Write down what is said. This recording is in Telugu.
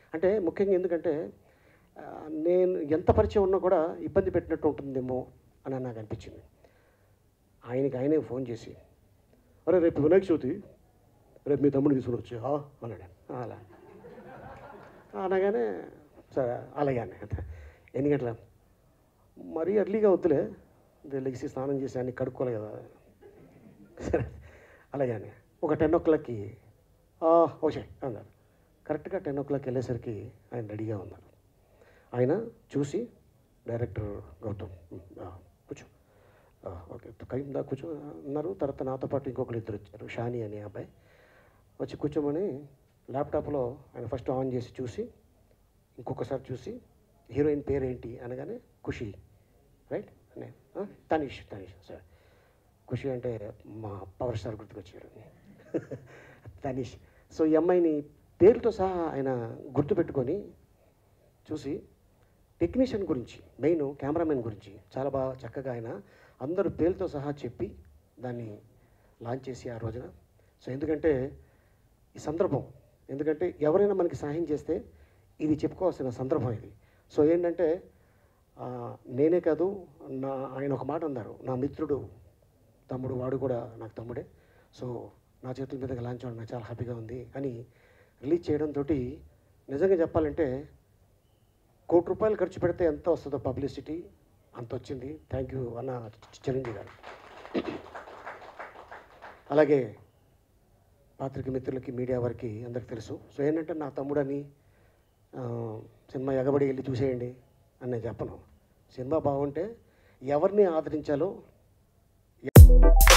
అంటే ముఖ్యంగా ఎందుకంటే ఆ, నేను ఎంత పరిచయం ఉన్నా కూడా ఇబ్బంది పెట్టినట్టు ఉంటుందేమో అని నాకు అనిపించింది ఆయనకి ఆయనే ఫోన్ చేసి అరే రేపు వినాయక చవితి రేపు మీ తమ్ముడు తీసుకుని వచ్చి "ఆ?" అన్నాడు "ఆ, అలా అనగానే సరే అలాగే అన్న ఎన్ని గంటల మరీ ఎర్లీగా వద్దులే లెగిసి స్నానం చేసి అన్ని కడుక్కోవాలి కదా సరే అలాగే అని ఒక టెన్ ఓ క్లాక్కి ఓకే అన్నారు కరెక్ట్గా టెన్ ఓ క్లాక్ వెళ్ళేసరికి ఆయన రెడీగా ఉన్నారు ఆయన చూసి డైరెక్టర్ గౌతమ్ "ఉమ్, ఆ, కూర్చో ఆ, ఓకే కైందా కూర్చో అన్నారు తర్వాత నాతో పాటు ఇంకొకరు ఇద్దరు వచ్చారు షాని అనే అబ్బాయి వచ్చి కూర్చోమని ల్యాప్టాప్లో ఆయన ఫస్ట్ ఆన్ చేసి చూసి ఇంకొకసారి చూసి హీరోయిన్ పేరేంటి అనగానే ఖుషి రైట్ అనే "ఆ, తనీష్ తనీష్ సరే ఖుషి అంటే మా పవర్ స్టార్ గుర్తుకొచ్చాడు తనీష్ సో ఈ అమ్మాయిని పేరుతో సహా ఆయన గుర్తుపెట్టుకొని చూసి టెక్నీషియన్ గురించి మెయిన్ కెమెరామెన్ గురించి చాలా బాగా చక్కగా ఆయన అందరూ పేరుతో సహా చెప్పి దాన్ని లాంచ్ చేసి ఆ రోజున సో ఎందుకంటే ఈ సందర్భం ఎందుకంటే ఎవరైనా మనకి సహాయం చేస్తే ఇది చెప్పుకోవాల్సిన సందర్భం ఇది సో ఏంటంటే ఆ, నేనే కాదు నా ఆయన ఒక మాట అన్నారు నా మిత్రుడు తమ్ముడు వాడు కూడా నాకు తమ్ముడే సో నా చేతుల మీదగా లాంచ్ అవ్వడం నాకు చాలా హ్యాపీగా ఉంది అని రిలీజ్ చేయడంతో నిజంగా చెప్పాలంటే కోటి రూపాయలు ఖర్చు పెడితే ఎంత వస్తుందో పబ్లిసిటీ అంత వచ్చింది థ్యాంక్ యూ అన్న చిరంజీవి గారు అలాగే పాత్రిక మిత్రులకి మీడియా వారికి అందరికి తెలుసు సో ఏంటంటే నా తమ్ముడని ఆ, సినిమా ఎగబడి వెళ్ళి చూసేయండి అని నేను చెప్పను సినిమా బాగుంటే ఎవరిని ఆదరించాలో